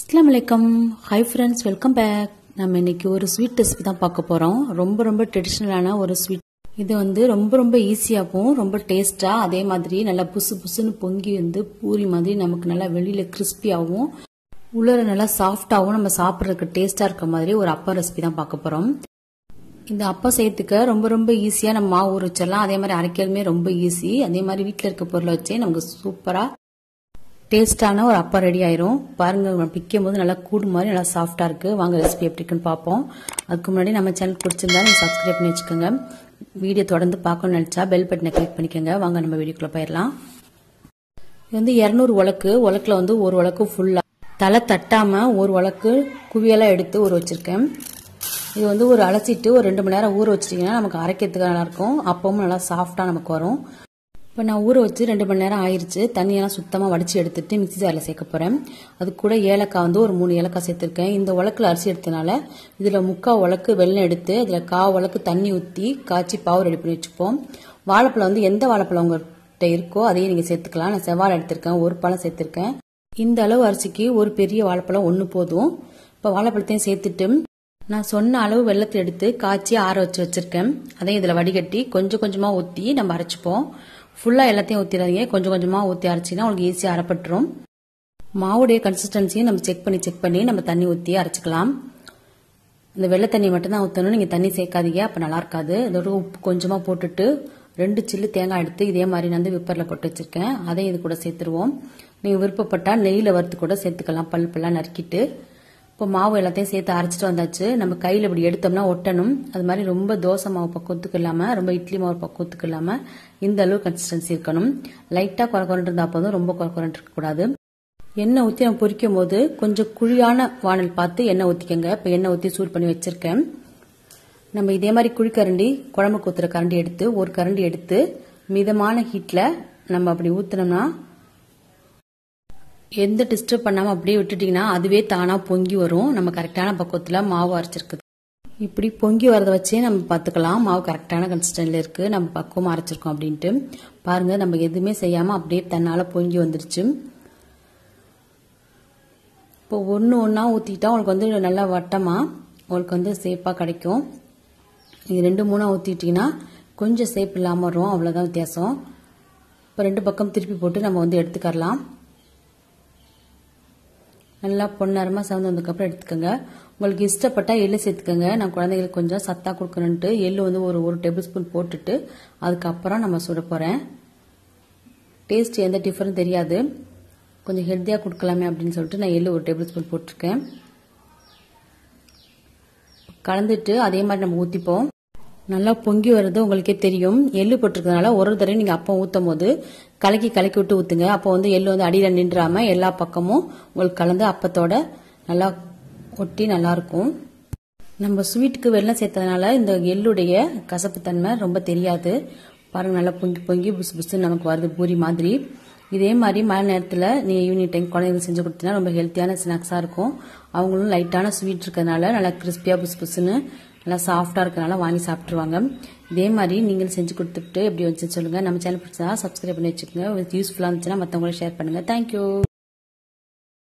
அஸ்லாம் வலைக்கம் hi friends welcome back நம்ம இன்னைக்கு ஒரு ஸ்வீட் ரெசிபி தான் பார்க்க போகிறோம் ரொம்ப ரொம்ப ட்ரெடிஷ்னலான ஒரு ஸ்வீட் இது வந்து ரொம்ப ரொம்ப ஈஸியாகவும் ரொம்ப டேஸ்ட்டாக அதே மாதிரி நல்லா புசு புசுன்னு பொங்கி வந்து பூரி மாதிரி நமக்கு நல்லா வெளியில் கிறிஸ்பியாகவும் உள்ளர நல்லா சாஃப்டாகவும் நம்ம சாப்பிட்றதுக்கு டேஸ்ட்டாக இருக்க மாதிரி ஒரு அப்பா ரெசிபி தான் பார்க்க போகிறோம் இந்த அப்பா செய்யறதுக்கு ரொம்ப ரொம்ப ஈஸியாக நம்ம மாவு ஊற வச்சிடலாம் அதே மாதிரி அரைக்கிறதுமே ரொம்ப ஈஸி அதே மாதிரி வீட்டில் இருக்க பொருளை வச்சே நமக்கு சூப்பராக டேஸ்டான ஒரு அப்பா ரெடி ஆயிரும் பாருங்க பிக்கும் போது நல்லா கூடு மாதிரி நல்லா சாஃப்டா இருக்கு வாங்க ரெசிபி எப்படி இருக்குன்னு பார்ப்போம் அதுக்கு முன்னாடி நம்ம சேனல் பிடிச்சிருந்தா நீங்க சப்ஸ்கிரைப் பண்ணி வச்சுக்கோங்க வீடியோ தொடர்ந்து பார்க்கணும்னு நினைச்சா பெல் பட்டனை கிளிக் பண்ணிக்கோங்க வாங்க நம்ம வீடியோக்குள்ள போயிடலாம் இது வந்து இரநூறு உலக்கு உலக்குல வந்து ஒரு உலக்கு ஃபுல்லா தலை தட்டாம ஒரு உலக்கு குவியெல்லாம் எடுத்து ஊற வச்சிருக்கேன் இது வந்து ஒரு அலசிட்டு ஒரு ரெண்டு மணி நேரம் ஊற வச்சிட்டிங்கன்னா நமக்கு அரைக்கிறதுக்கு நல்லா இருக்கும் அப்பவும் நல்லா சாஃப்டா நமக்கு வரும் இப்போ நான் ஊற வச்சு ரெண்டு மணி நேரம் ஆயிருச்சு தண்ணியெல்லாம் சுத்தமாக வடித்து எடுத்துட்டு மிக்சி ஜாரில் சேர்க்க போகிறேன் அது கூட ஏலக்காய் வந்து ஒரு மூணு ஏலக்காய் சேர்த்துருக்கேன் இந்த உலக்கில் அரிசி எடுத்தனால இதில் முக்கால் உலக்கு வெள்ளம் எடுத்து இதில் கா உலக்கு தண்ணி ஊற்றி காய்ச்சி பாவு ரெடி பண்ணி வச்சுப்போம் வாழைப்பழம் வந்து எந்த வாழைப்பழம் உங்கள்கிட்ட இருக்கோ அதையும் நீங்கள் சேர்த்துக்கலாம் நான் செவ்வாழை எடுத்திருக்கேன் ஒரு பழம் சேர்த்துருக்கேன் இந்த அளவு அரிசிக்கு ஒரு பெரிய வாழைப்பழம் ஒன்று போதும் இப்போ வாழைப்பழத்தையும் சேர்த்துட்டு நான் சொன்ன அளவு வெள்ளத்தை எடுத்து காய்ச்சி ஆற வச்சு வச்சிருக்கேன் அதையும் இதில் வடிகட்டி கொஞ்சம் கொஞ்சமாக ஊற்றி நம்ம அரைச்சிப்போம் ஃபுல்லாக எல்லாத்தையும் ஊற்றிடாதீங்க கொஞ்சம் கொஞ்சமாக ஊற்றி அரைச்சிங்கன்னா உங்களுக்கு ஈஸியாக அரைப்பட்டுரும் மாவுடைய கன்சிஸ்டன்சியும் நம்ம செக் பண்ணி செக் பண்ணி நம்ம தண்ணி ஊற்றி அரைச்சிக்கலாம் இந்த வெள்ளை தண்ணி மட்டும்தான் ஊற்றணும் நீங்கள் தண்ணி சேர்க்காதீங்க அப்போ நல்லா இருக்காது இதோட உப்பு கொஞ்சமாக போட்டுட்டு ரெண்டு சில்லு தேங்காய் எடுத்து இதே மாதிரி நான் வந்து விப்பரில் போட்டு வச்சிருக்கேன் அதையும் இது கூட சேர்த்துருவோம் நீங்கள் விருப்பப்பட்டால் நெய்யில் வறுத்து கூட சேர்த்துக்கலாம் பல் பல்லாம் நறுக்கிட்டு இப்போ மாவு எல்லாத்தையும் சேர்த்து அரைச்சிட்டு வந்தாச்சு நம்ம கையில் இப்படி எடுத்தோம்னா ஒட்டணும் அது மாதிரி ரொம்ப தோசை மாவு பக்குவத்துக்கு இல்லாமல் ரொம்ப இட்லி மாவு பக்குவத்துக்கு இல்லாமல் இந்த அளவு கன்சிஸ்டன்சி இருக்கணும் லைட்டாக குறை குறண்டு இருந்தால் போதும் ரொம்ப குறை குறண்டு இருக்கக்கூடாது எண்ணெய் ஊற்றி நம்ம பொரிக்கும் போது கொஞ்சம் குழியான வானல் பார்த்து எண்ணெய் ஊற்றிக்கோங்க இப்போ எண்ணெய் ஊற்றி சூடு பண்ணி வச்சிருக்கேன் நம்ம இதே மாதிரி குழிக்கரண்டி குழம்புக்கு ஊற்றுற கரண்டி எடுத்து ஒரு கரண்டி எடுத்து மிதமான ஹீட்டில் நம்ம அப்படி ஊற்றினோம்னா எந்த டிஸ்டர்ப் பண்ணாமல் அப்படியே விட்டுட்டிங்கன்னா அதுவே தானாக பொங்கி வரும் நம்ம கரெக்டான பக்குவத்தில் மாவு அரைச்சிருக்குது இப்படி பொங்கி வரதை வச்சே நம்ம பார்த்துக்கலாம் மாவு கரெக்டான கன்சிஸ்டன்ட்ல இருக்குது நம்ம பக்குவமாக அரைச்சிருக்கோம் அப்படின்ட்டு பாருங்கள் நம்ம எதுவுமே செய்யாமல் அப்படியே தன்னால் பொங்கி வந்துருச்சு இப்போ ஒன்று ஒன்றா ஊற்றிக்கிட்டா உங்களுக்கு வந்து நல்லா வட்டமாக உங்களுக்கு வந்து சேஃபாக கிடைக்கும் நீங்கள் ரெண்டு மூணாக ஊற்றிட்டிங்கன்னா கொஞ்சம் சேப் இல்லாமல் வரும் அவ்வளோதான் வித்தியாசம் இப்போ ரெண்டு பக்கம் திருப்பி போட்டு நம்ம வந்து எடுத்துக்கரலாம் நல்லா பொன்னரமாக சவந்து வந்ததுக்கப்புறம் எடுத்துக்கோங்க உங்களுக்கு இஷ்டப்பட்டால் எள்ளு சேர்த்துக்கோங்க நான் குழந்தைங்களுக்கு கொஞ்சம் சத்தாக கொடுக்கணுன்ட்டு எள்ளு வந்து ஒரு ஒரு டேபிள் ஸ்பூன் போட்டுட்டு அதுக்கப்புறம் நம்ம சுட போகிறேன் டேஸ்ட் எந்த டிஃபரும் தெரியாது கொஞ்சம் ஹெல்த்தியாக கொடுக்கலாமே அப்படின்னு சொல்லிட்டு நான் எள்ளு ஒரு டேபிள் ஸ்பூன் போட்டிருக்கேன் கலந்துட்டு அதே மாதிரி நம்ம ஊற்றிப்போம் நல்லா பொங்கி வர்றது உங்களுக்கே தெரியும் எள்ளு போட்டிருக்கிறதுனால ஒரு தடவை நீங்கள் அப்போ ஊற்றும் போது கலக்கி கலக்கி விட்டு ஊற்றுங்க அப்போ வந்து எள்ளு வந்து அடியில் நின்றாம எல்லா பக்கமும் உங்களுக்கு கலந்து அப்பத்தோட நல்லா ஒட்டி நல்லா இருக்கும் நம்ம ஸ்வீட்டுக்கு வெள்ளம் சேர்த்ததுனால இந்த எள்ளுடைய கசப்புத்தன்மை ரொம்ப தெரியாது பாருங்க நல்லா பொங்கி பொங்கி புசு புசுன்னு நமக்கு வருது பூரி மாதிரி இதே மாதிரி மழை நேரத்தில் நீங்கள் ஈவினிங் டைம் குழந்தைங்களுக்கு செஞ்சு கொடுத்தீங்கன்னா ரொம்ப ஹெல்த்தியான ஸ்நாக்ஸாக இருக்கும் அவங்களும் லைட்டான ஸ்வீட் இருக்கிறதுனால நல்லா கிறிஸ்பியாக புசு புசுன்னு நல்லா சாஃப்டாக இருக்கிறனால வாங்கி சாப்பிட்ருவாங்க இதே மாதிரி நீங்கள் செஞ்சு கொடுத்துட்டு எப்படி வச்சு சொல்லுங்கள் நம்ம சேனல் பிடிச்சா சப்ஸ்கிரைப் பண்ணி வச்சுக்கோங்க யூஸ்ஃபுல்லாக இருந்துச்சுன்னா மற்றவங்களும் ஷேர் பண்ணுங்கள் தேங்க்யூ